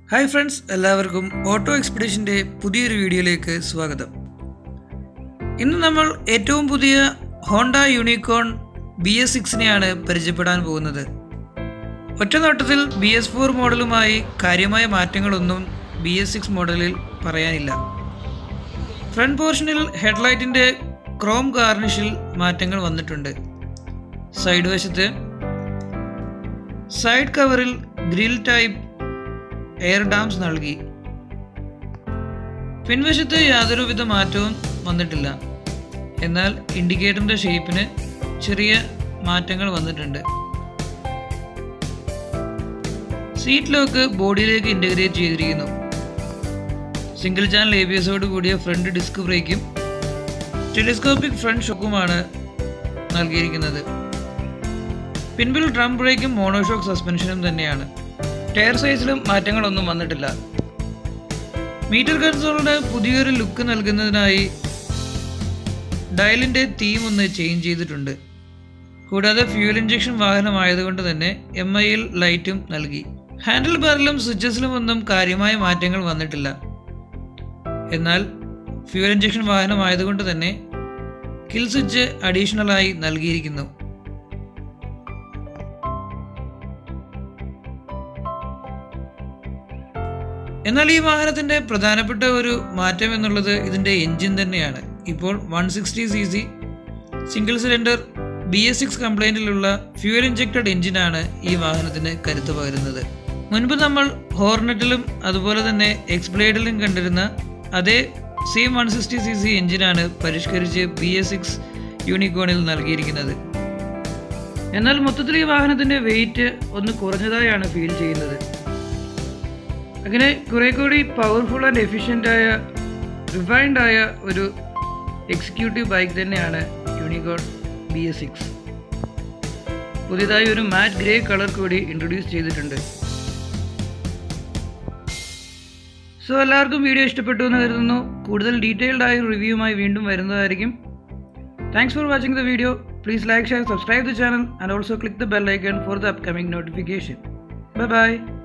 hi friends എല്ലാവർക്കും auto എക്സ്പെഡിഷൻ്റെ പുതിയൊരു വീഡിയോയിലേക്ക് സ്വാഗതം ഇന്ന് നമ്മൾ ഏറ്റവും പുതിയ ഹോണ്ട യൂണിക്കോൺ ബി എസ് സിക്സിനെയാണ് പരിചയപ്പെടാൻ പോകുന്നത് ഒറ്റനോട്ടത്തിൽ ബി എസ് ഫോർ മോഡലുമായി കാര്യമായ മാറ്റങ്ങളൊന്നും ബി എസ് സിക്സ് മോഡലിൽ പറയാനില്ല ഫ്രണ്ട് പോർഷനിൽ ഹെഡ്ലൈറ്റിൻ്റെ ക്രോം ഗാർണിഷിൽ മാറ്റങ്ങൾ വന്നിട്ടുണ്ട് സൈഡ് വശത്ത് സൈഡ് കവറിൽ ഗ്രിൽ ടൈപ്പ് എയർ ഡാംസ് നൽകി പിൻവശത്ത് യാതൊരുവിധ മാറ്റവും വന്നിട്ടില്ല എന്നാൽ ഇൻഡിക്കേറ്ററിന്റെ ഷേപ്പിന് ചെറിയ മാറ്റങ്ങൾ വന്നിട്ടുണ്ട് സീറ്റ് ലോക്ക് ബോഡിയിലേക്ക് ഇൻ്റഗ്രേറ്റ് ചെയ്തിരിക്കുന്നു സിംഗിൾ ചാനൽ എ ബി എസോട് കൂടിയ ഫ്രണ്ട് ഡിസ്ക് ബ്രേക്കും ടെലിസ്കോപ്പിക് ഫ്രണ്ട് ഷോക്കുമാണ് നൽകിയിരിക്കുന്നത് പിൻപിൽ ഡ്രം ബ്രേക്കും മോണോഷോക്ക് സസ്പെൻഷനും തന്നെയാണ് ടയർ സൈസിലും മാറ്റങ്ങളൊന്നും വന്നിട്ടില്ല മീറ്റർ കൺസോളിന് പുതിയൊരു ലുക്ക് നൽകുന്നതിനായി ഡയലിൻ്റെ തീം ഒന്ന് ചേഞ്ച് ചെയ്തിട്ടുണ്ട് കൂടാതെ ഫ്യൂൽ ഇഞ്ചക്ഷൻ വാഹനമായതുകൊണ്ട് തന്നെ എം ഐയിൽ ലൈറ്റും നൽകി ഹാൻഡിൽ ബാറിലും സ്വിച്ചസിലും ഒന്നും കാര്യമായ മാറ്റങ്ങൾ വന്നിട്ടില്ല എന്നാൽ ഫ്യൂൽ ഇഞ്ചക്ഷൻ വാഹനമായതുകൊണ്ട് തന്നെ കിൽ സ്വിച്ച് അഡീഷണലായി നൽകിയിരിക്കുന്നു എന്നാൽ ഈ വാഹനത്തിന്റെ പ്രധാനപ്പെട്ട ഒരു മാറ്റം എന്നുള്ളത് ഇതിന്റെ എഞ്ചിൻ തന്നെയാണ് ഇപ്പോൾ one sixty C C single cylinder B S six കംപ്ലൈൻറ്റിലുള്ള ഫ്യൂൽ ഇഞ്ചക്റ്റഡ് എഞ്ചിനാണ് ഈ വാഹനത്തിന് കരുത്ത് പകരുന്നത് മുൻപ് നമ്മൾ ഹോർനെറ്റിലും അതുപോലെ തന്നെ എക്സ്പ്ലേഡിലും കണ്ടിരുന്ന അതേ same one sixty C C എഞ്ചിനാണ് പരിഷ്കരിച്ച് ബി എസ് സിക്സ് യൂണിക്കോണിൽ നൽകിയിരിക്കുന്നത് എന്നാൽ മൊത്തത്തിൽ ഈ വാഹനത്തിന്റെ വെയിറ്റ് ഒന്ന് കുറഞ്ഞതായാണ് ഫീൽ ചെയ്യുന്നത് അങ്ങനെ കുറെ കൂടി പവർഫുൾ ആൻഡ് എഫിഷ്യൻ്റ് ആയ റിഫൈൻഡ് ആയ ഒരു എക്സിക്യൂട്ടീവ് ബൈക്ക് തന്നെയാണ് യൂണിക്കോൺ ബി എസ് സിക്സ് പുതിയതായി ഒരു മാറ്റ് ഗ്രേ കളർ കൂടി ഇൻട്രൊഡ്യൂസ് ചെയ്തിട്ടുണ്ട് സോ എല്ലാവർക്കും വീഡിയോ ഇഷ്ടപ്പെട്ടു എന്ന് കരുതുന്നു കൂടുതൽ ഡീറ്റെയിൽഡ് ആയ റിവ്യൂമായി വീണ്ടും വരുന്നതായിരിക്കും thanks for watching the video please like share subscribe the channel and also click the bell icon for the upcoming notification bye by